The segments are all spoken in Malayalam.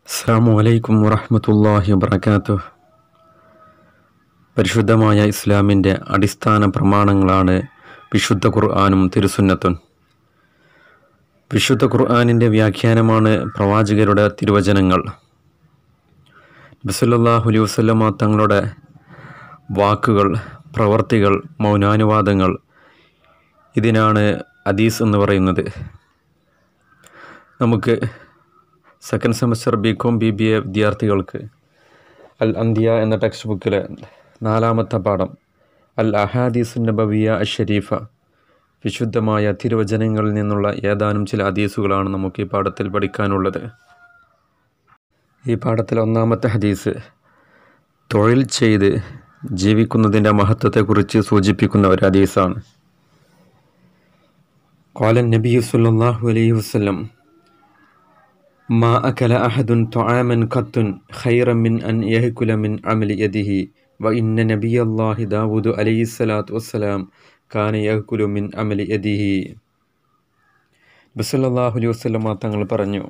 അസ്സാമു അലൈക്കും വറഹമത്തല്ലാഹി വബർക്കാത്തു പരിശുദ്ധമായ ഇസ്ലാമിൻ്റെ അടിസ്ഥാന പ്രമാണങ്ങളാണ് വിശുദ്ധ ഖുർആാനും തിരുസുന്നത്തും വിശുദ്ധ ഖുർആാനിൻ്റെ വ്യാഖ്യാനമാണ് പ്രവാചകരുടെ തിരുവചനങ്ങൾ ബിസല്ലാഹു അലൈഹി വസ്ലമ തങ്ങളുടെ വാക്കുകൾ പ്രവർത്തികൾ മൗനാനുവാദങ്ങൾ ഇതിനാണ് അദീസ് എന്ന് പറയുന്നത് നമുക്ക് second semester B Com B B A വിദ്യാർത്ഥികൾക്ക് അൽ അന്ത്യ എന്ന ടെക്സ്റ്റ് ബുക്കിലെ നാലാമത്തെ പാഠം അൽ അഹാദീസ് നബവിയ അഷരീഫ വിശുദ്ധമായ തിരുവചനങ്ങളിൽ നിന്നുള്ള ഏതാനും ചില ഹദീസുകളാണ് നമുക്ക് ഈ പാഠത്തിൽ പഠിക്കാനുള്ളത് ഈ പാഠത്തിൽ ഒന്നാമത്തെ ഹദീസ് തൊഴിൽ ചെയ്ത് ജീവിക്കുന്നതിൻ്റെ മഹത്വത്തെക്കുറിച്ച് സൂചിപ്പിക്കുന്ന ഒരു ഹദീസാണ് കോലൻ നബി സല്ലല്ലാഹു അലൈഹി വസല്ലം ما أكل أحد طعاما قط خيرا من أن يأكل من عمل يده وإن نبي الله داود عليه الصلاة والسلام كان يأكل من عمل يده ബസല്ലാഹു അലൈഹി വസ്ലമ തങ്ങൾ പറഞ്ഞു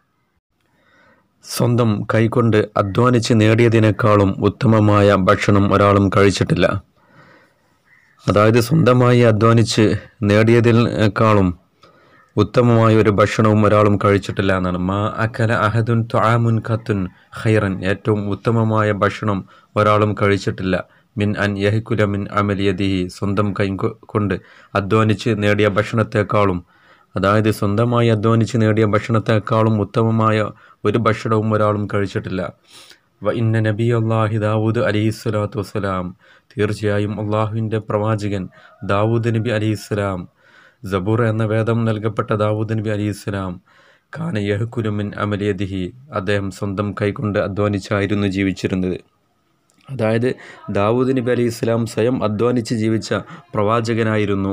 സ്വന്തം കൈകൊണ്ട് അധ്വാനിച്ച് നേടിയതിനേക്കാളും ഉത്തമമായ ഭക്ഷണം ഒരാളും കഴിച്ചിട്ടില്ല അതായത് സ്വന്തമായി അധ്വാനിച്ച് നേടിയതിനേക്കാളും ഉത്തമമായ ഒരു ഭക്ഷണവും ഒരാളും കഴിച്ചിട്ടില്ല എന്നാണ് മാ അക്കല അഹദുൻ ത്വാമുൻ ഖത്തുൻ ഖൈറൻ ഏറ്റവും ഉത്തമമായ ഭക്ഷണം ഒരാളും കഴിച്ചിട്ടില്ല മിൻ അൻ യഹിക്കുല മിൻ അമലിയദിഹി സ്വന്തം കൈ കൊണ്ട് അധ്വാനിച്ച് നേടിയ ഭക്ഷണത്തെക്കാളും അതായത് സ്വന്തമായി അധ്വാനിച്ച് നേടിയ ഭക്ഷണത്തെക്കാളും ഉത്തമമായ ഒരു ഭക്ഷണവും ഒരാളും കഴിച്ചിട്ടില്ല വ ഇന്ന നബി അള്ളാഹി ദാവൂദ് അലൈഹി സ്വലാത്തു വസ്സലാം തീർച്ചയായും അള്ളാഹുവിൻ്റെ പ്രവാചകൻ ദാവൂദ് നബി അലൈഹിസ്സലാം സബൂർ എന്ന വേദം നൽകപ്പെട്ട ദാവൂദ് നബി അലി ഇസ്ലാം ഖാന യഹ്കുലുമിൻ അമലിയദിഹി അദ്ദേഹം സ്വന്തം കൈകൊണ്ട് അധ്വാനിച്ചായിരുന്നു ജീവിച്ചിരുന്നത് അതായത് ദാവൂദ് നബി അലി ഇസ്ലാം സ്വയം അധ്വാനിച്ച് ജീവിച്ച പ്രവാചകനായിരുന്നു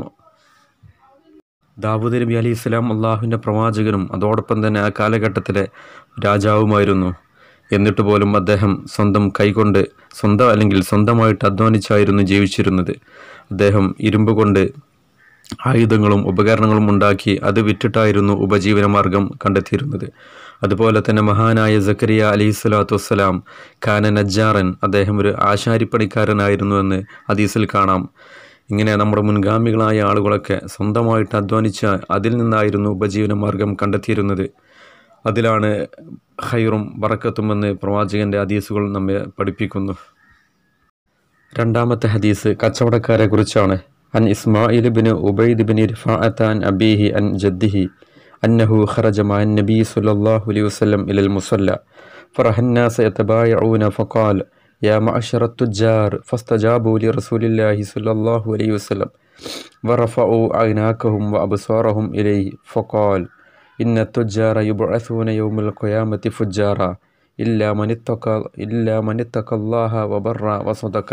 ദാവൂദ് നബി അലി ഇസ്ലാം അള്ളാഹുവിൻ്റെ പ്രവാചകനും അതോടൊപ്പം തന്നെ ആ കാലഘട്ടത്തിലെ രാജാവുമായിരുന്നു എന്നിട്ട് പോലും അദ്ദേഹം സ്വന്തം കൈകൊണ്ട് സ്വന്തം അല്ലെങ്കിൽ സ്വന്തമായിട്ട് അധ്വാനിച്ചായിരുന്നു ജീവിച്ചിരുന്നത് അദ്ദേഹം ഇരുമ്പ് കൊണ്ട് ആയുധങ്ങളും ഉപകരണങ്ങളും ഉണ്ടാക്കി അത് വിറ്റിട്ടായിരുന്നു ഉപജീവന മാർഗം കണ്ടെത്തിയിരുന്നത് അതുപോലെ തന്നെ മഹാനായ സക്കരിയ അലി സ്വലാത്തു വസ്സലാം ഖാന നജ്ജാറൻ അദ്ദേഹം ഒരു ആശാരിപ്പണിക്കാരനായിരുന്നുവെന്ന് ഹദീസിൽ കാണാം ഇങ്ങനെ നമ്മുടെ മുൻഗാമികളായ ആളുകളൊക്കെ സ്വന്തമായിട്ട് അധ്വാനിച്ച അതിൽ നിന്നായിരുന്നു ഉപജീവന മാർഗം കണ്ടെത്തിയിരുന്നത് അതിലാണ് ഹൈറും വറക്കത്തുമെന്ന് പ്രവാചകൻ്റെ ഹദീസുകൾ നമ്മെ പഠിപ്പിക്കുന്നു രണ്ടാമത്തെ ഹദീസ് കച്ചവടക്കാരെ കുറിച്ചാണ് عن إسماعيل بن عبيد بن رفاعة عن أبيه عن جده أنه خرج مع النبي صلى الله عليه وسلم إلى المصلى فرأى الناس يتبايعون فقال يا معشر التجار فاستجابوا لرسول الله صلى الله عليه وسلم ورفعوا أعناقهم وأبصارهم إليه فقال إن التجار يبعثون يوم القيامة فجارا إلا من اتقى إلا من اتقى الله وبر وصدق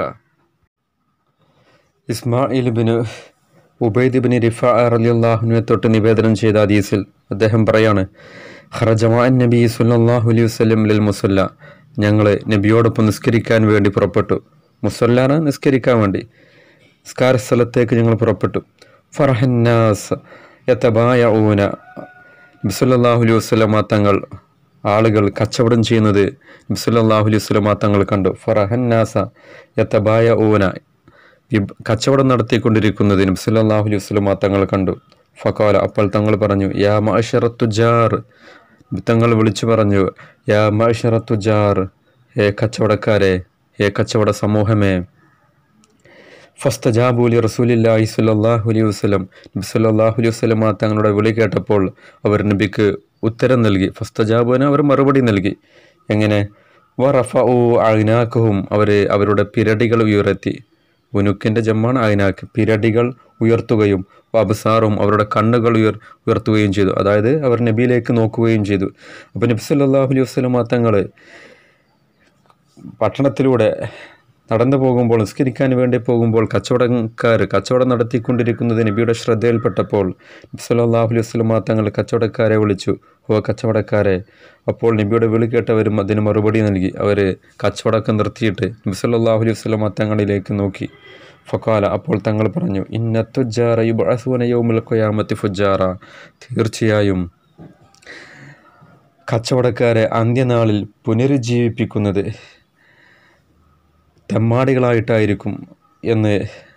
Ismail bin Ubaid bin Rifa റലിയല്ലാഹുവിനെ തൊട്ട് നിവേദനം ചെയ്ത ഹദീസിൽ അദ്ദേഹം പറയാണ് ഖറജമാൻ നബി സുല്ലാഹു അലൈഹി വസ്ലം ലിൽ മുസല്ല ഞങ്ങൾ നബിയോടൊപ്പം നിസ്കരിക്കാൻ വേണ്ടി പുറപ്പെട്ടു മുസല്ലാന നിസ്കരിക്കാൻ വേണ്ടി നിസ്കാര സ്ഥലത്തേക്ക് ഞങ്ങൾ പുറപ്പെട്ടു ഫർഹന്നാസ് യത്തബായ ഊന ബിസുല്ലാഹു അലൈഹി വസ്ലമ തങ്ങൾ ആളുകൾ കച്ചവടം ചെയ്യുന്നത് ബിസുല്ലാഹു അലൈഹി വസ്ലമ തങ്ങൾ കണ്ടു ഫറഹന്നാസ യത്തബായ ഊന കച്ചവടം നടത്തിക്കൊണ്ടിരിക്കുന്നത് നബ്സല്ലാഹു അലൈഹി വസ്ലമ തങ്ങൾ കണ്ടു ഫക്കാല അപ്പോൾ തങ്ങൾ പറഞ്ഞു യാ മഷറത്തുജാർ തങ്ങൾ വിളിച്ചു പറഞ്ഞു യാ മഷറത്തുജാർ ഹേ കച്ചവടക്കാരെ ഹേ കച്ചവട സമൂഹമേ ഫസ്തജാബൂലി റസൂലില്ലാഹി സ്വല്ലല്ലാഹു അലൈഹി വസ്ലം നബി സല്ലല്ലാഹു അലൈഹി വസ്ലമ തങ്ങളുടെ വിളി കേട്ടപ്പോൾ അവർ നബിക്ക് ഉത്തരം നൽകി ഫസ്തജാബുവിന് അവർ മറുപടി നൽകി എങ്ങനെ വറഫ ഊ അഴിനാക്കവും അവർ അവരുടെ പിരടികൾ ഉയർത്തി ഉനുക്കിൻ്റെ ജമ്മാണ് അയിനാക്ക് പിരടികൾ ഉയർത്തുകയും അബ്സാറും അവരുടെ കണ്ണുകൾ ഉയർ ഉയർത്തുകയും ചെയ്തു അതായത് അവർ നബിയിലേക്ക് നോക്കുകയും ചെയ്തു അപ്പോൾ നബി സല്ലാഹു അലൈഹി വസ്ലം തങ്ങൾ പട്ടണത്തിലൂടെ നടന്നു പോകുമ്പോൾ നിസ്കരിക്കാൻ വേണ്ടി പോകുമ്പോൾ കച്ചവടക്കാർ കച്ചവടം നടത്തിക്കൊണ്ടിരിക്കുന്നത് നബിയുടെ ശ്രദ്ധയിൽപ്പെട്ടപ്പോൾ നബി സല്ലാഹു അലൈഹി വസ്ലം തങ്ങൾ കച്ചവടക്കാരെ വിളിച്ചു ഓ കച്ചവടക്കാരെ അപ്പോൾ നബിയുടെ വിളി കേട്ടവരും അതിന് മറുപടി നൽകി അവർ കച്ചവടമൊക്കെ നിർത്തിയിട്ട് നബി സല്ലാഹു അലൈഹി വസ്ലം തങ്ങളിലേക്ക് നോക്കി ഫക്കാല അപ്പോൾ തങ്ങൾ പറഞ്ഞു ഇന്നത്തുജാറ യുബഅസൂന യൗമുൽ ഖിയാമത്തി ഫുജാറ തീർച്ചയായും കച്ചവടക്കാരെ അന്ത്യനാളിൽ പുനരുജ്ജീവിപ്പിക്കുന്നത് തെമ്മാടികളായിട്ടായിരിക്കും എന്ന്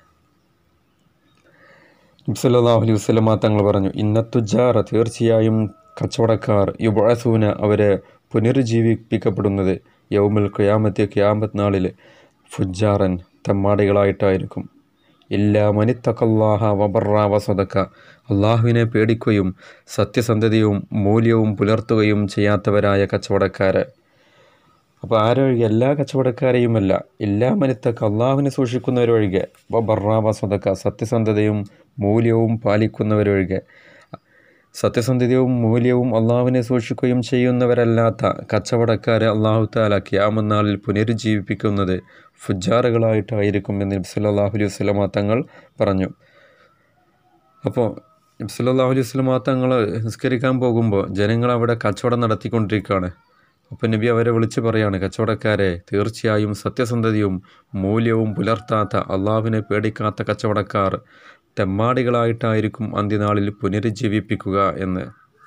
നബ്സല്ലാഹു അലൈഹി വസ്ലമ തങ്ങൾ പറഞ്ഞു ഇന്നത്തുജാറ തീർച്ചയായും കച്ചവടക്കാർ യുബസൂന അവരെ പുനരുജ്ജീവിപ്പിക്കപ്പെടുന്നത് യൗമുൽ ഖിയാമത്തെ ഖിയാമത്ത് നാളിൽ ഫുജാറൻ തെമ്മാടികളായിട്ടായിരിക്കും ഇല്ലാ മനിത്തക്കല്ലാഹ വബറ വസതക്ക അള്ളാഹുവിനെ പേടിക്കുകയും സത്യസന്ധതയും മൂല്യവും പുലർത്തുകയും ചെയ്യാത്തവരായ കച്ചവടക്കാരെ അപ്പോൾ ആരൊഴികെ എല്ലാ കച്ചവടക്കാരെയുമല്ല എല്ലാ മനിത്തക്ക അള്ളാഹുവിനെ സൂക്ഷിക്കുന്നവരൊഴികെ വബറ വസതക്ക സത്യസന്ധതയും മൂല്യവും പാലിക്കുന്നവരൊഴികെ സത്യസന്ധതയും മൂല്യവും അള്ളാഹുവിനെ സൂക്ഷിക്കുകയും ചെയ്യുന്നവരല്ലാത്ത കച്ചവടക്കാരെ അള്ളാഹു താല ക്യാമനാളിൽ പുനരുജ്ജീവിപ്പിക്കുന്നത് ഫുജാറുകളായിട്ടായിരിക്കും എന്ന് നബ്സല്ലാഹു അലൈഹി വസ്ലമ തങ്ങൾ പറഞ്ഞു അപ്പോൾ നബ്സല്ലാഹു അലൈഹി വസ്ലമ തങ്ങൾ നിസ്കരിക്കാൻ പോകുമ്പോൾ ജനങ്ങൾ അവിടെ കച്ചവടം നടത്തിക്കൊണ്ടിരിക്കുകയാണ് അപ്പോൾ നബി അവരെ വിളിച്ച് പറയാണ് കച്ചവടക്കാരെ തീർച്ചയായും സത്യസന്ധതയും മൂല്യവും പുലർത്താത്ത അള്ളാഹുവിനെ പേടിക്കാത്ത കച്ചവടക്കാർ തെമ്മാടികളായിട്ടായിരിക്കും അന്ത്യനാളിൽ പുനരുജ്ജീവിപ്പിക്കുക എന്ന്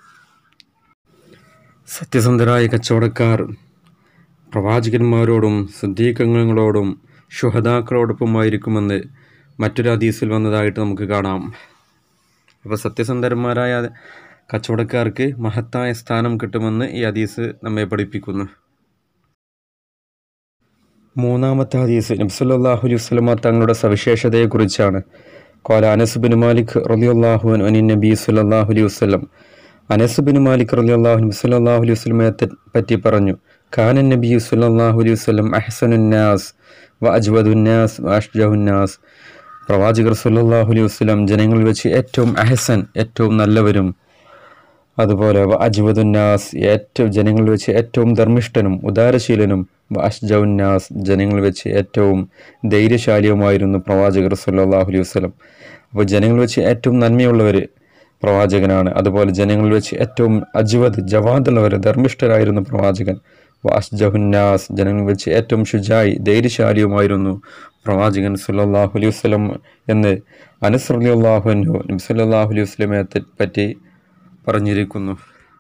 സത്യസന്ധരായ കച്ചവടക്കാർ പ്രവാചകന്മാരോടും സിദ്ധീകങ്ങളോടും ശുഹതാക്കളോടൊപ്പമായിരിക്കുമെന്ന് മറ്റൊരു ഹദീസിൽ വന്നതായിട്ട് നമുക്ക് കാണാം അപ്പോൾ സത്യസന്ധന്മാരായ കച്ചവടക്കാർക്ക് മഹത്തായ സ്ഥാനം കിട്ടുമെന്ന് ഈ ഹദീസ് നമ്മെ പഠിപ്പിക്കുന്നു മൂന്നാമത്തെ ഹദീസ് നബ്സല്ലാഹു അലൈഹി വസ്ലമ തങ്ങളുടെ സവിശേഷതയെക്കുറിച്ചാണ് കോല അനസ് ബിൻ മാലിക് റലിയുല്ലാഹു അനി നബി സല്ലാഹു അലൈഹി വസ്ലം അനസ് ബിൻ മാലിക് റലിയുല്ലാഹു നബി സല്ലാഹു അലൈഹി വസ്ലമയെ പറ്റി പറഞ്ഞു കാനൻ നബി സല്ലാഹു അലൈഹി വസ്ലം അഹ്സനുന്നാസ് വ അജ്വദുന്നാസ് വ അഷ്ജഹുന്നാസ് പ്രവാചകർ സല്ലാഹു അലൈഹി വസ്ലം ജനങ്ങളിൽ വെച്ച് ഏറ്റവും അഹസൻ ഏറ്റവും നല്ലവരും അതുപോലെ വ അജ്വദുന്നാസ് ഏറ്റവും ജനങ്ങളിൽ വെച്ച് ഏറ്റവും ധർമ്മിഷ്ഠനും ഉദാരശീലനും വ അഷ്ജൗന്നാസ് ജനങ്ങളിൽ വെച്ച് ഏറ്റവും ധൈര്യശാലിയുമായിരുന്നു പ്രവാചകർ സല്ലാഹു അലൈഹി വസ്ലം അപ്പോൾ ജനങ്ങളിൽ വെച്ച് ഏറ്റവും നന്മയുള്ളവർ പ്രവാചകനാണ് അതുപോലെ ജനങ്ങളിൽ വെച്ച് ഏറ്റവും അജ്വദ് ജവാദുള്ളവർ ധർമ്മിഷ്ഠരായിരുന്നു പ്രവാചകൻ വ അഷ്ജഹുന്നാസ് ജനങ്ങളിൽ വെച്ച് ഏറ്റവും ഷുജായി ധൈര്യശാലിയുമായിരുന്നു പ്രവാചകൻ സല്ലാഹു അലൈഹി വസ്ലം എന്ന് അനസ് അലി അള്ളാഹുനു നബി സല്ലാഹു അലൈഹി വസ്ലമയെ പറ്റി പറഞ്ഞിരിക്കുന്നു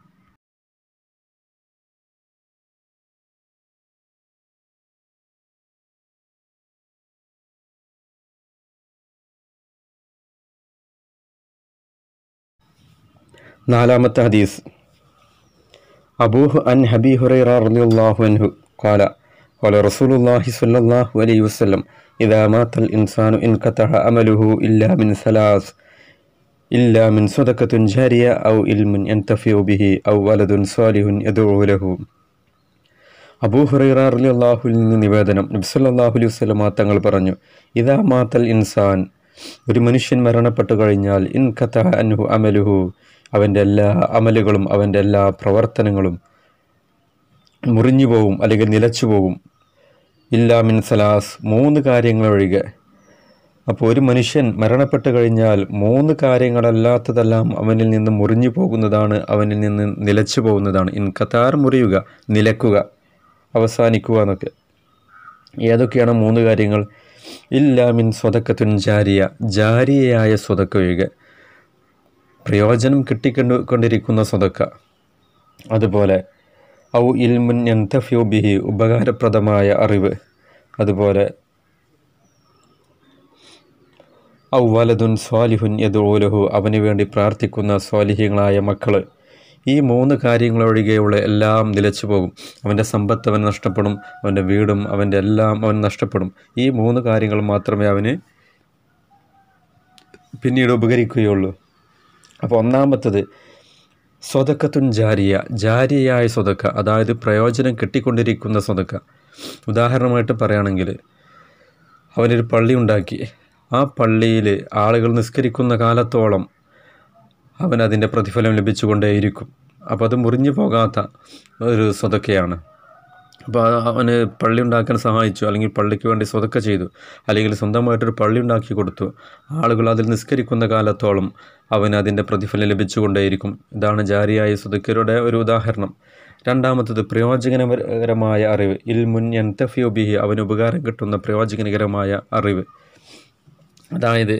നാലാമത്തെ ഹദീസ് അബൂഹ് അൻ ഹബി ഹുറൈറ റളിയല്ലാഹു അൻഹു قال قال رسول الله صلى الله عليه وسلم إذا مات الإنسان انقطع عمله إلا من ثلاث إلا من صدقة جارية أو علم ينتفع به أو ولد صالح يدعو له അബൂ ഹുറൈറ റളിയല്ലാഹുവിൽ നിന്ന് നിവേദനം നബ്സല്ലാഹു അലൈഹി വസ്ലമ തങ്ങൾ പറഞ്ഞു ഇതാ മാത്തൽ ഇൻസാൻ ഒരു മനുഷ്യൻ മരണപ്പെട്ടു കഴിഞ്ഞാൽ ഇൻ കഥ അൻഹു അമലുഹു അവൻ്റെ എല്ലാ അമലുകളും അവൻ്റെ എല്ലാ പ്രവർത്തനങ്ങളും മുറിഞ്ഞു പോകും അല്ലെങ്കിൽ നിലച്ചു പോകും ഇല്ലാ മിൻ സലാസ് മൂന്ന് കാര്യങ്ങൾ ഒഴികെ അപ്പോൾ ഒരു മനുഷ്യൻ മരണപ്പെട്ടു കഴിഞ്ഞാൽ മൂന്ന് കാര്യങ്ങളല്ലാത്തതെല്ലാം അവനിൽ നിന്ന് മുറിഞ്ഞു പോകുന്നതാണ് അവനിൽ നിന്ന് നിലച്ചു പോകുന്നതാണ് ഇൻ കത്താർ മുറിയുക നിലക്കുക അവസാനിക്കുക എന്നൊക്കെ ഏതൊക്കെയാണ് മൂന്ന് കാര്യങ്ങൾ ഇല്ലാ മിൻ സ്വതക്കത്തുൻ ജാരിയ ജാരിയയായ സ്വതക്ക ഒഴികെ പ്രയോജനം കിട്ടിക്കൊണ്ടു കൊണ്ടിരിക്കുന്ന സ്വതക്ക അതുപോലെ ഔ ഇൽമുൻ എന്തഫ്യു ബിഹി ഉപകാരപ്രദമായ അറിവ് അതുപോലെ ഔ വലതുൻ സ്വാലിഹുൻ യദുലഹു അവന് വേണ്ടി പ്രാർത്ഥിക്കുന്ന സ്വാലിഹ്യങ്ങളായ മക്കൾ ഈ മൂന്ന് കാര്യങ്ങളൊഴികെയുള്ള എല്ലാം നിലച്ചു പോകും അവൻ്റെ സമ്പത്ത് അവൻ നഷ്ടപ്പെടും അവൻ്റെ വീടും അവൻ്റെ എല്ലാം അവൻ നഷ്ടപ്പെടും ഈ മൂന്ന് കാര്യങ്ങൾ മാത്രമേ അവന് പിന്നീട് ഉപകരിക്കുകയുള്ളൂ അപ്പോൾ ഒന്നാമത്തത് സ്വതക്കത്തുൻ ജാരിയ ജാരിയായ സ്വതക്ക അതായത് പ്രയോജനം കിട്ടിക്കൊണ്ടിരിക്കുന്ന സ്വതക്ക ഉദാഹരണമായിട്ട് പറയുകയാണെങ്കിൽ അവനൊരു പള്ളി ഉണ്ടാക്കി ആ പള്ളിയിൽ ആളുകൾ നിസ്കരിക്കുന്ന കാലത്തോളം അവൻ അതിൻ്റെ പ്രതിഫലം ലഭിച്ചുകൊണ്ടേയിരിക്കും അപ്പോൾ അത് മുറിഞ്ഞു പോകാത്ത ഒരു സ്വതക്കയാണ് അപ്പോൾ അവന് പള്ളി ഉണ്ടാക്കാൻ സഹായിച്ചു അല്ലെങ്കിൽ പള്ളിക്ക് വേണ്ടി സ്വതക്ക ചെയ്തു അല്ലെങ്കിൽ സ്വന്തമായിട്ടൊരു പള്ളി ഉണ്ടാക്കി കൊടുത്തു ആളുകൾ അതിൽ നിസ്കരിക്കുന്ന കാലത്തോളം അവന് അതിൻ്റെ പ്രതിഫലം ലഭിച്ചുകൊണ്ടേയിരിക്കും ഇതാണ് ജാരിയായ സ്വതക്കരുടെ ഒരു ഉദാഹരണം രണ്ടാമത്തത് പ്രയോജനകരമായ അറിവ് ഇൽ മുൻ എൻതഫിയോബിഹി അവന് ഉപകാരം കിട്ടുന്ന പ്രയോജനകരമായ അറിവ് അതായത്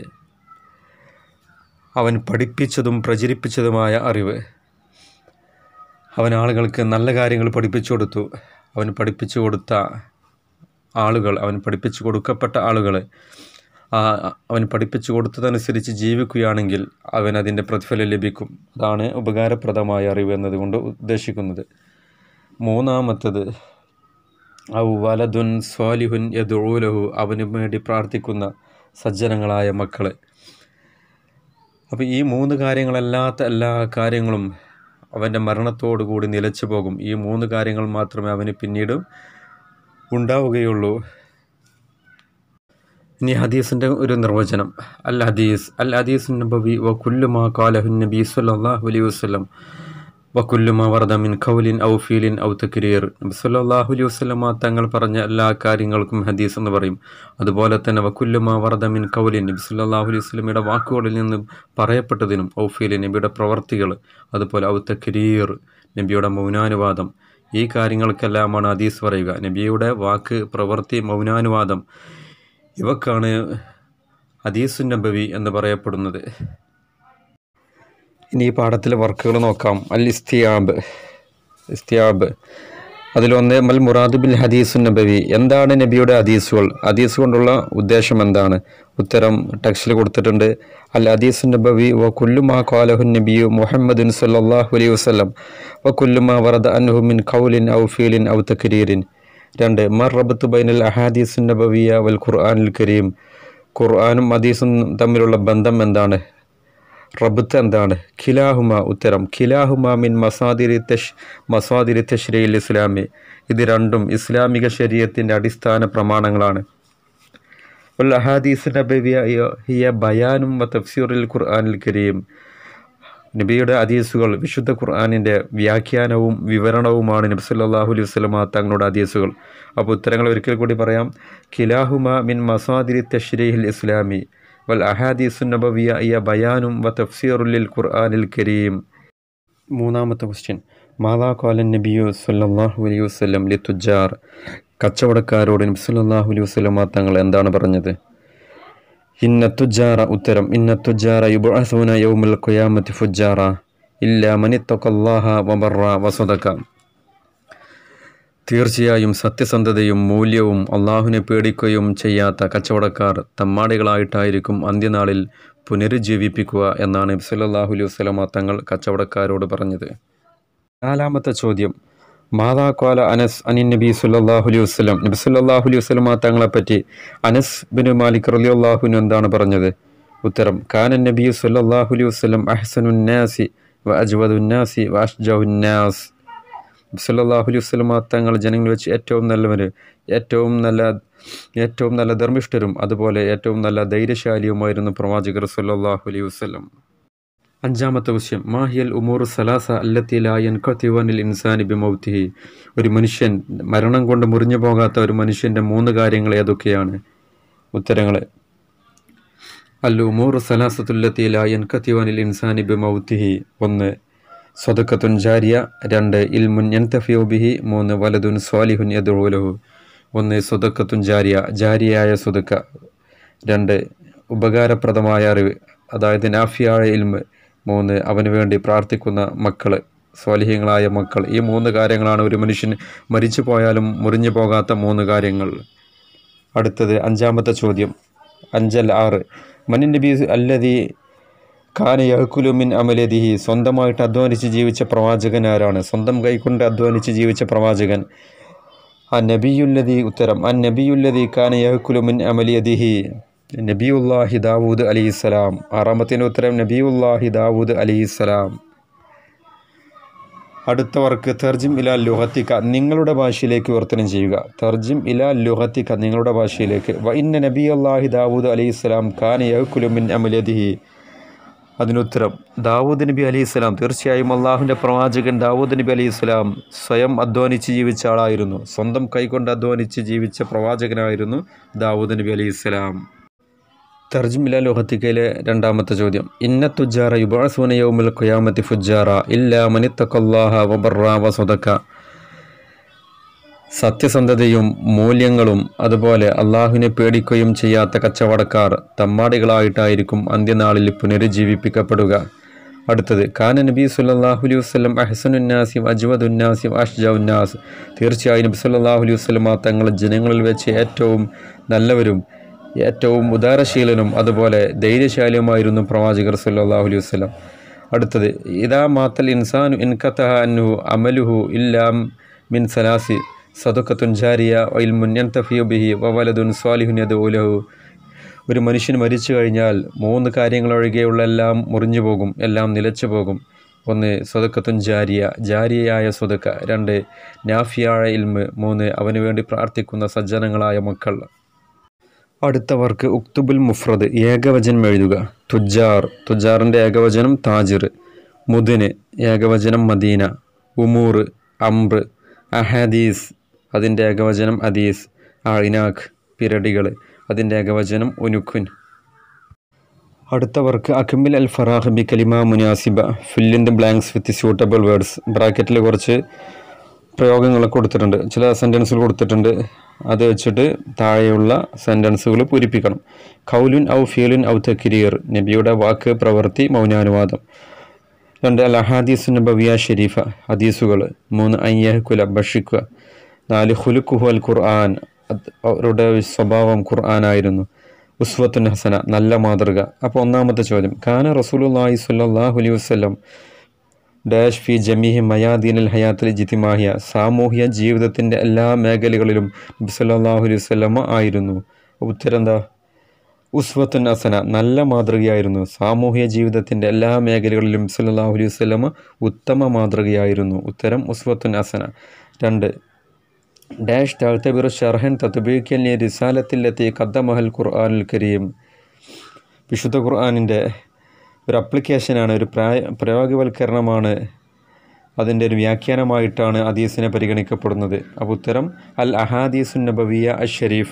അവൻ പഠിപ്പിച്ചതും പ്രചരിപ്പിച്ചതുമായ അറിവ് അവൻ ആളുകൾക്ക് നല്ല കാര്യങ്ങൾ പഠിപ്പിച്ചു കൊടുത്തു അവൻ പഠിപ്പിച്ചു കൊടുത്ത ആളുകൾ അവൻ പഠിപ്പിച്ചു കൊടുക്കപ്പെട്ട ആളുകൾ ആ അവൻ പഠിപ്പിച്ചു കൊടുത്തതനുസരിച്ച് ജീവിക്കുകയാണെങ്കിൽ അവൻ അതിൻ്റെ പ്രതിഫലം ലഭിക്കും അതാണ് ഉപകാരപ്രദമായ അറിവ് എന്നതുകൊണ്ട് ഉദ്ദേശിക്കുന്നത് മൂന്നാമത്തത് ഔ വലതുൻ സ്വാലിഹുൻ യദുലഹു അവന് വേണ്ടി പ്രാർത്ഥിക്കുന്ന സജ്ജനങ്ങളായ മക്കൾ അപ്പോൾ ഈ മൂന്ന് കാര്യങ്ങളല്ലാത്ത എല്ലാ കാര്യങ്ങളും അവൻ്റെ മരണത്തോടു കൂടി നിലച്ചു പോകും ഈ മൂന്ന് കാര്യങ്ങൾ മാത്രമേ അവന് പിന്നീട് ഉണ്ടാവുകയുള്ളൂ ഇനി ഹദീസിൻ്റെ ഒരു നിർവചനം അൽ ഹദീസ് അൽ ഹദീസ് നബവി വ കുല്ലുമാ കാലഹുൻ നബി സല്ലല്ലാഹു അലൈഹി വസല്ലം വ കുല്ലുമാ വറദ മിൻ ഖൗലിൻ ഔ ഫീലിൻ ഔ തക്രീർ നബി സല്ലല്ലാഹു അലൈഹി വസല്ലമ തങ്ങൾ പറഞ്ഞ എല്ലാ കാര്യങ്ങൾക്കും ഹദീസ് എന്ന് പറയും അതുപോലെ തന്നെ വ കുല്ലുമാ വറദ മിൻ ഖൗലിൻ നബി സല്ലല്ലാഹു അലൈഹി വസല്ലമയുടെ വാക്കുകളിൽ നിന്ന് പറയപ്പെട്ടതിനും ഔ ഫീലിൻ നബിയുടെ പ്രവർത്തികൾ അതുപോലെ ഔ തക്രീർ നബിയുടെ മൗനാനുവാദം ഈ കാര്യങ്ങൾക്കെല്ലാമാണ് ഹദീസ് പറയുക നബിയുടെ വാക്ക് പ്രവൃത്തി മൗനാനുവാദം ഇവക്കാണ് ഹദീസുൻ നബവി എന്ന് പറയപ്പെടുന്നത് ഇനി ഈ പാഠത്തിലെ വർക്കുകൾ നോക്കാം അൽ ഇസ്തിയാബ് ഇസ്തിയാബ് അതിലൊന്ന് മൽ മുറാദ് ബിൽ ഹദീസുൻ നബവി എന്താണ് നബിയുടെ ഹദീസുകൾ ഹദീസ് കൊണ്ടുള്ള ഉദ്ദേശം എന്താണ് ഉത്തരം ടെക്സ്റ്റിൽ കൊടുത്തിട്ടുണ്ട് അൽ ഹദീസുൻ നബവി വ കുല്ലുമാ ഖാലഹു നബിയു മുഹമ്മദുൻ സല്ലല്ലാഹു അലൈഹി വസല്ലം വ കുല്ലുമാ വറദ അൻഹു മിൻ ഖൗലിൻ ഔ ഫീലിൻ ഔ തക്രീരിൻ രണ്ട് മർ റബത്ത് ബൈനൽ അഹാദീസുൻ നബവിയ വൽ ഖുർആനിൽ കരീം ഖുർആനും ഹദീസും തമ്മിലുള്ള ബന്ധം എന്താണ് റബത്ത് എന്താണ് ഖിലാഹുമ ഉത്തരം ഖിലാഹുമ മിൻ മസാദിരി തഷ് മസാദിരി തഷ്രീൽ ഇസ്ലാമി ഇത് രണ്ടും ഇസ്ലാമിക ശരീരത്തിൻ്റെ അടിസ്ഥാന പ്രമാണങ്ങളാണ് വൽ അഹാദീസ് നബവിയ ഹിയ ബയാനും വ തഫ്സീറുൽ ഖുർആനിൽ കരീം നബിയുടെ ഹദീസുകൾ വിശുദ്ധ ഖുർആാനിൻ്റെ വ്യാഖ്യാനവും വിവരണവുമാണ് നബി സല്ലല്ലാഹു അലൈഹി വസല്ലമ തങ്ങളുടെ ഹദീസുകൾ അപ്പോൾ ഉത്തരങ്ങൾ ഒരിക്കൽ കൂടി പറയാം ഖിലാഹുമ മിൻ മസാദിരി തഷ്രീഹിൽ ഇസ്ലാമി വൽ അഹാദീസു നബവിയ ഇയ ബയാനും വ തഫ്സീറുൽ ഖുർആനിൽ കരീം മൂന്നാമത്തെ ക്വസ്റ്റ്യൻ മാതാ കോലൻ നബിയു സല്ലല്ലാഹു അലൈഹി വസല്ലം ലി തുജാർ കച്ചവടക്കാരോട് നബി സല്ലല്ലാഹു അലൈഹി വസല്ലമ തങ്ങൾ എന്താണ് പറഞ്ഞത് ഇന്ന തുജാറ ഉത്തരം ഇന്ന തുജാറ യുബഅസൂന യൗമുൽ ഖിയാമത്തി ഫുജാറ ഇല്ല മനിത്തഖല്ലാഹ വബറ വസദക തീർച്ചയായും സത്യസന്ധതയും മൂല്യവും അള്ളാഹുവിനെ പേടിക്കുകയും ചെയ്യാത്ത കച്ചവടക്കാർ തമ്മാടികളായിട്ടായിരിക്കും അന്ത്യനാളിൽ പുനരുജ്ജീവിപ്പിക്കുക എന്നാണ് നബി സല്ലല്ലാഹു അലൈഹി വസല്ലമ തങ്ങൾ കച്ചവടക്കാരോട് പറഞ്ഞത് നാലാമത്തെ ചോദ്യം മാതാ കോല അനസ് അനിൻ നബി സല്ലല്ലാഹു അലൈഹി വസല്ലം നബി സല്ലല്ലാഹു അലൈഹി വസല്ലമ തങ്ങളെപ്പറ്റി അനസ് ബിൻ മാലിക് റളിയല്ലാഹുവിന് എന്താണ് പറഞ്ഞത് ഉത്തരം കാന നബി സല്ലല്ലാഹു അലൈഹി വസല്ലം അഹ്സനുൻ നാസി വ അജ്വദുൻ നാസി വ അഷ്ജഉൻ നാസ് നബി സല്ലല്ലാഹു അലൈഹി വസല്ലമ തങ്ങൾ ജനങ്ങളിൽ വെച്ച് ഏറ്റവും നല്ലവർ ഏറ്റവും നല്ല ഏറ്റവും നല്ല ധർമ്മിഷ്ഠരും അതുപോലെ ഏറ്റവും നല്ല ധൈര്യശാലിയുമായിരുന്നു പ്രവാചകർ സല്ലല്ലാഹു അലൈഹി വസല്ലം അഞ്ചാമത്തെ വിഷയം മാഹിയൽ ഉമൂർ സലാസ അല്ലത്തിലായൻ കത്തിവാനിൽ ഇൻസാനി ബിമൗത്തിഹി ഒരു മനുഷ്യൻ മരണം കൊണ്ട് മുറിഞ്ഞു പോകാത്ത ഒരു മനുഷ്യൻ്റെ മൂന്ന് കാര്യങ്ങൾ ഏതൊക്കെയാണ് ഉത്തരങ്ങൾ അൽ ഉമൂർ സലാസത്തുല്ലത്തിലായൻ കത്തിവാനിൽ ഇൻസാനി ബിമൗത്തിഹി ഒന്ന് സ്വതക്കത്തുൻ ജാരിയ രണ്ട് ഇൽമുൻ യൻതഫിയു ബിഹി മൂന്ന് വലതുൻ സ്വാലിഹുൻ യദുലഹു ഒന്ന് സ്വതക്കത്തുൻ ജാരിയ ജാരിയായ സ്വതക്ക രണ്ട് ഉപകാരപ്രദമായ അറിവ് അതായത് നാഫിയായ ഇൽമ് മൂന്ന് അവന് വേണ്ടി പ്രാർത്ഥിക്കുന്ന മക്കൾ സ്വാലിഹ്യങ്ങളായ മക്കൾ ഈ മൂന്ന് കാര്യങ്ങളാണ് ഒരു മനുഷ്യൻ മരിച്ചു പോയാലും മുറിഞ്ഞു പോകാത്ത മൂന്ന് കാര്യങ്ങൾ അടുത്തത് അഞ്ചാമത്തെ ചോദ്യം അഞ്ചൽ ആറ് മനിൻ നബി അല്ലതി ഖാന യഹ്കുലുമിൻ അമലദിഹി സ്വന്തമായിട്ട് അധ്വാനിച്ച് ജീവിച്ച പ്രവാചകൻ ആരാണ് സ്വന്തം കൈകൊണ്ട് അധ്വാനിച്ച് ജീവിച്ച പ്രവാചകൻ ആ നബിയുല്ലതി ഉത്തരം ആ നബിയുല്ലതി ഖാന യഹ്കുലുമിൻ അമലിയദിഹി നബിയുല്ലാഹി ദാവൂദ് അലിസ്സലാം ആറാമത്തിൻ്റെ ഉത്തരം നബിയുല്ലാഹി ദാവൂദ് അലിസ്സലാം അടുത്തവർക്ക് തർജിം ഇല ലുഹത്തിക്ക നിങ്ങളുടെ ഭാഷയിലേക്ക് വിവർത്തനം ചെയ്യുക തർജിം ഇല ലുഹത്തിക്ക നിങ്ങളുടെ ഭാഷയിലേക്ക് വ ഇന്ന നബി അള്ളാഹി ദാവൂദ് അലൈഹിസ്സലാം ഖാൻ യഹ്കുലുമിൻ അമലദിഹി അതിനുത്തരം ദാവൂദ് നബി അലൈഹി സ്വലാം തീർച്ചയായും അള്ളാഹുവിൻ്റെ പ്രവാചകൻ ദാവൂദ് നബി അലൈഹി സ്വലാം സ്വയം അധ്വാനിച്ച് ജീവിച്ച ആളായിരുന്നു സ്വന്തം കൈകൊണ്ട് അധ്വാനിച്ച് ജീവിച്ച പ്രവാചകനായിരുന്നു ദാവൂദ് നബി അലൈഹി സ്വലാം തർജ്മില ലോഹത്തിക്കയിലെ രണ്ടാമത്തെ ചോദ്യം ഇന്ന തുജാറ യുബാസൂന യൗമുൽ ഖിയാമത്തി ഫുജാറ ഇല്ല മനിത്തഖല്ലാഹ വബറ വസദക സത്യസന്ധതയും മൂല്യങ്ങളും അതുപോലെ അള്ളാഹുവിനെ പേടിക്കുകയും ചെയ്യാത്ത കച്ചവടക്കാർ തമ്മാടികളായിട്ടായിരിക്കും അന്ത്യനാളിൽ പുനരുജ്ജീവിപ്പിക്കപ്പെടുക അടുത്തത് കാന നബി സല്ലല്ലാഹു അലൈഹി വസല്ലം അഹ്സനുന്നാസി അജ്വദുന്നാസി അഷ്ജഉന്നാസ് തീർച്ചയായും നബി സല്ലല്ലാഹു അലൈഹി വസല്ലം തങ്ങൾ ജനങ്ങളിൽ വെച്ച് ഏറ്റവും നല്ലവരും ഏറ്റവും ഉദാരശീലനും അതുപോലെ ധൈര്യശാലിയുമായിരുന്നു പ്രവാചകർ സല്ലല്ലാഹു അലൈഹി വസല്ലം അടുത്തത് ഇതാ മാത്തൽ ഇൻസാനു ഇൻകത്തഹ അന്നുഹു അമലുഹു ഇല്ലാം മിൻ സലാസി സദുക്കത്തുൻ ജാരിയ ഇൽമുൻ യൻതഫിയു ബിഹി വവലദുൻ സ്വാലിഹുൻ യദുലഹു ഒരു മനുഷ്യൻ മരിച്ചു കഴിഞ്ഞാൽ മൂന്ന് കാര്യങ്ങൾ ഒഴികെയുള്ള എല്ലാം മുറിഞ്ഞു പോകും എല്ലാം നിലച്ചു പോകും ഒന്ന് സ്വതക്കത്തുൻ ജാരിയ ജാരിയയായ സ്വതക്ക രണ്ട് നാഫിയായ ഇൽമ് മൂന്ന് അവന് വേണ്ടി പ്രാർത്ഥിക്കുന്ന സജ്ജനങ്ങളായ മക്കൾ അടുത്തവർക്ക് ഉക്തുബുൽ മുഫ്രദ് ഏകവചനം എഴുതുക തുജാർ തുജാറിൻ്റെ ഏകവചനം താജിർ മുദിന് ഏകവചനം മദീന ഉമൂർ അംറ് അഹദീസ് അതിൻ്റെ ഏകവചനം അദീസ് അയിനാഖ് പിരടികൾ അതിൻ്റെ ഏകവചനം ഉനുഖുൻ അടുത്തവർക്ക് അക്മിൽ അൽ ഫറാഹ് ബി കലിമ മുനാസിബ fill in the blanks with suitable words ബ്രാക്കറ്റിൽ കുറച്ച് പ്രയോഗങ്ങൾ കൊടുത്തിട്ടുണ്ട് ചില സെൻറ്റൻസുകൾ കൊടുത്തിട്ടുണ്ട് അത് വെച്ചിട്ട് താഴെയുള്ള സെൻറ്റൻസുകൾ പൂരിപ്പിക്കണം കൗലുൻ ഔ ഫീലുൻ ഔ തക്കിരിയർ നബിയുടെ വാക്ക് പ്രവൃത്തി മൗനാനുവാദം രണ്ട് അൽ അഹാദീസ് നബവിയ ഷെരീഫ ഹദീസുകൾ മൂന്ന് അയ്യഹ്കുല ഭക്ഷിക്കുക നാല് ഹുലുക്കുഹു അൽ ഖുർആൻ അത് അവരുടെ സ്വഭാവം ഖുർആനായിരുന്നു ഉസ്വത്തുൻ ഹസന നല്ല മാതൃക അപ്പോൾ ഒന്നാമത്തെ ചോദ്യം ഖാന റസൂലുള്ളാഹി സ്വല്ലല്ലാഹു അലൈഹി വസല്ലം ഡാഷ് ഫി ജമീഹി മയാദീനൽ ഹയാത്തിൽ ജിതിമാഹിയ സാമൂഹ്യ ജീവിതത്തിൻ്റെ എല്ലാ മേഖലകളിലും നബി സല്ലല്ലാഹു അലൈഹി വസല്ലമ ആയിരുന്നു ഉത്തരം എന്താ ഉസ്വത്തുൻ ഹസന നല്ല മാതൃകയായിരുന്നു സാമൂഹ്യ ജീവിതത്തിൻ്റെ എല്ലാ മേഖലകളിലും നബി സല്ലല്ലാഹു അലൈഹി വസല്ലമ ഉത്തമ മാതൃകയായിരുന്നു ഉത്തരം ഉസ്വത്തുൻ ഹസന രണ്ട് ഡാഷ് തഴ്ത്തബിർ ഷർഹൻ തത്ബീക്കൽ റിസാലത്തിലെത്തി കദ്ദമഹൽ ഖുർആാനുൽ കരീം വിശുദ്ധ ഖുർആാനിൻ്റെ ഒരു അപ്ലിക്കേഷനാണ് ഒരു പ്രായ പ്രയോഗവൽക്കരണമാണ് അതിൻ്റെ ഒരു വ്യാഖ്യാനമായിട്ടാണ് ഹദീസിനെ പരിഗണിക്കപ്പെടുന്നത് അപ്പോൾ ഉത്തരം അൽ അഹാദീസുൻ നബവിയ അൽ ഷരീഫ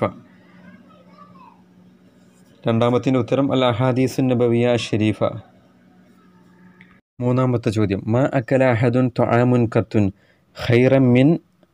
രണ്ടാമത്തിൻ്റെ ഉത്തരം അൽ അഹാദീസുൻ നബവിയ അൽ ഷരീഫ മൂന്നാമത്തെ ചോദ്യം മ അക്കല അഹദുൻ തൊആമുൻ കത്തുൻ ഖൈറം മിൻ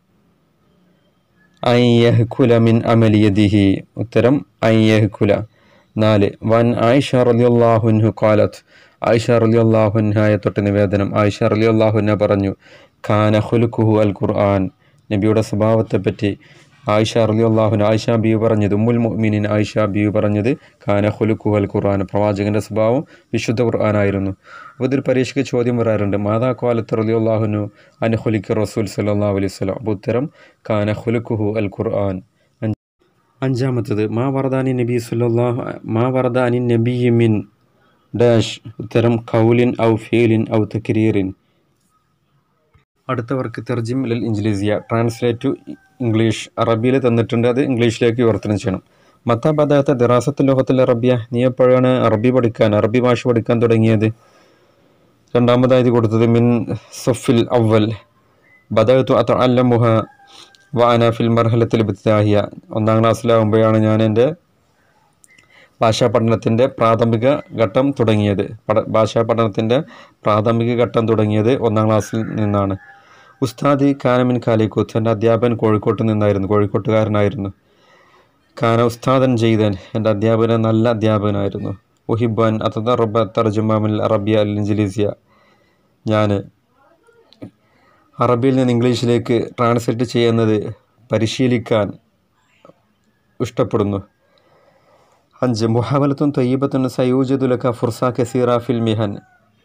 അയ്യഹ്കുല മിൻ അമലിയദിഹി ഉത്തരം അയ്യഹ്കുല നാല് വൻ ആയിഷ റലിയുല്ലാഹുൻഹു കാലത്ത് ആയിഷ റലിയുല്ലാഹുൻഹായ തൊട്ട് നിവേദനം ആയിഷ റലിയുല്ലാഹുന പറഞ്ഞു ഖാന ഹുലുക്കുഹു അൽ ഖുർആൻ നബിയുടെ സ്വഭാവത്തെപ്പറ്റി ആയിഷ റലിയുല്ലാഹുൻ ആയിഷ ബീവ് പറഞ്ഞത് ഉമ്മുൽ മുഅ്മിനിൻ ആയിഷ ബീവ് പറഞ്ഞത് ഖാന ഹുലുക്കുഹു അൽ ഖുർആൻ പ്രവാചകൻ്റെ സ്വഭാവം വിശുദ്ധ ഖുർആനായിരുന്നു അപ്പോൾ ഇതൊരു പരീക്ഷയ്ക്ക് ചോദ്യം വരാറുണ്ട് മാതാ കാലത്ത് റലിയുല്ലാഹുനു അൻ ഹുലിക്ക് റസൂൽ സല്ലാ അലൈഹി സ്വലാം അപ്പോൾ ഉത്തരം ഖാന ഹുലുക്കുഹു അൽ ഖുർആൻ അഞ്ചാമത്തത് മാ വറദാനി നബി സുല്ലാഹു മാ വറദാനി നബി മിൻ ഡാഷ് ഉത്തരം കൗലിൻ ഔ ഫീലിൻ ഔ തക്രീറിൻ അടുത്തവർക്ക് തെർജിം ലൽ ഇംഗ്ലീസിയ ട്രാൻസ്ലേറ്റ് ടു ഇംഗ്ലീഷ് അറബിയിൽ തന്നിട്ടുണ്ട് അത് ഇംഗ്ലീഷിലേക്ക് വിവർത്തനം ചെയ്യണം മത്ത ബദാത്ത ദിറാസത്ത് ലോകത്തിൽ അറബിയ നീ എപ്പോഴാണ് അറബി പഠിക്കാൻ അറബി ഭാഷ പഠിക്കാൻ തുടങ്ങിയത് രണ്ടാമതായത് കൊടുത്തത് മിൻ സഫിൽ അവൽ ബദത്തു അത്ത അല്ലമുഹ വാന ഫിൽ മർഹലത്തിൽ ബിത്താഹിയ ഒന്നാം ക്ലാസ്സിലാകുമ്പോഴാണ് ഞാൻ എൻ്റെ ഭാഷാ പഠനത്തിൻ്റെ പ്രാഥമിക ഘട്ടം തുടങ്ങിയത് പഠ ഭാഷാ പഠനത്തിൻ്റെ പ്രാഥമിക ഘട്ടം തുടങ്ങിയത് ഒന്നാം ക്ലാസ്സിൽ നിന്നാണ് ഉസ്താദി കാനമിൻ കാലിക്കൂത്ത് എൻ്റെ അധ്യാപകൻ കോഴിക്കോട്ട് നിന്നായിരുന്നു കോഴിക്കോട്ടുകാരനായിരുന്നു കാന ഉസ്താദൻ ചെയ്തൻ എൻ്റെ അധ്യാപകൻ നല്ല അധ്യാപകനായിരുന്നു ഉഹിബാൻ അതറബ തർജുമാമിൽ അറബിയ അൽ ഇഞ്ചിലീസിയ ഞാൻ അറബിയിൽ നിന്ന് ഇംഗ്ലീഷിലേക്ക് ട്രാൻസ്ലേറ്റ് ചെയ്യുന്നത് പരിശീലിക്കാൻ ഇഷ്ടപ്പെടുന്നു അഞ്ച് മുഹാവലത്തും തൊയ്യബത്തും സയൂജതുലക്ക ഫുർസ കസീറ ഫിൽ മിഹൻ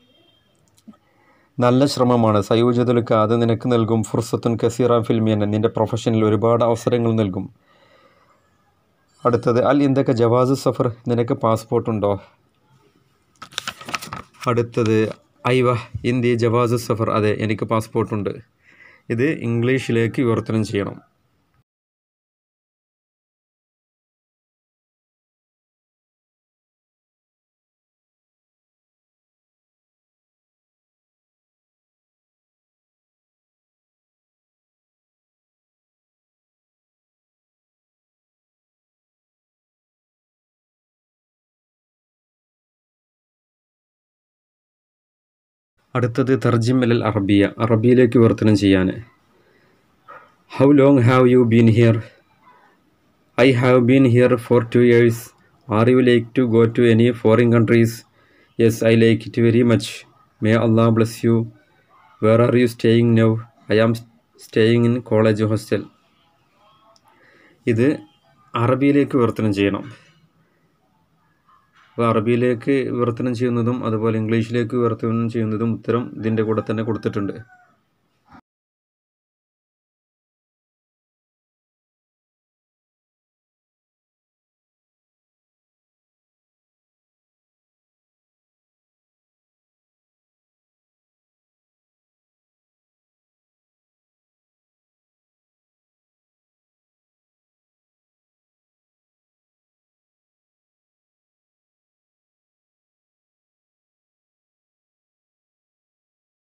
നല്ല ശ്രമമാണ് സയൂജതുലക്ക അത് നിനക്ക് നൽകും ഫുർസത്തുൻ കസീറ ഫിൽ മിഹൻ നിൻ്റെ പ്രൊഫഷനിൽ ഒരുപാട് അവസരങ്ങൾ നൽകും അടുത്തത് അൽ ഇന്തൊക്കെ ജവാസ് സഫർ നിനക്ക് പാസ്പോർട്ട് ഉണ്ടോ അടുത്തത് ഐവ ഇന്ത്യ ജവാസ് സഫർ അതെ എനിക്ക് പാസ്പോർട്ടുണ്ട് ഇത് ഇംഗ്ലീഷിലേക്ക് വിവർത്തനം ചെയ്യണം അടുത്തത് തർജിം അൽ അറബിയ അറബിയിലേക്ക് വിവർത്തനം ചെയ്യാൻ how long have you been here I have been here for two years are you like to go to any foreign countries yes I like it very much may Allah bless you where are you staying now I am staying in college hostel ഇത് അറബിയിലേക്ക് വിവർത്തനം ചെയ്യണം അപ്പോൾ അറബിയിലേക്ക് വിവർത്തനം ചെയ്യുന്നതും അതുപോലെ ഇംഗ്ലീഷിലേക്ക് വിവർത്തനം ചെയ്യുന്നതും ഉത്തരം ഇതിൻ്റെ കൂടെ തന്നെ കൊടുത്തിട്ടുണ്ട്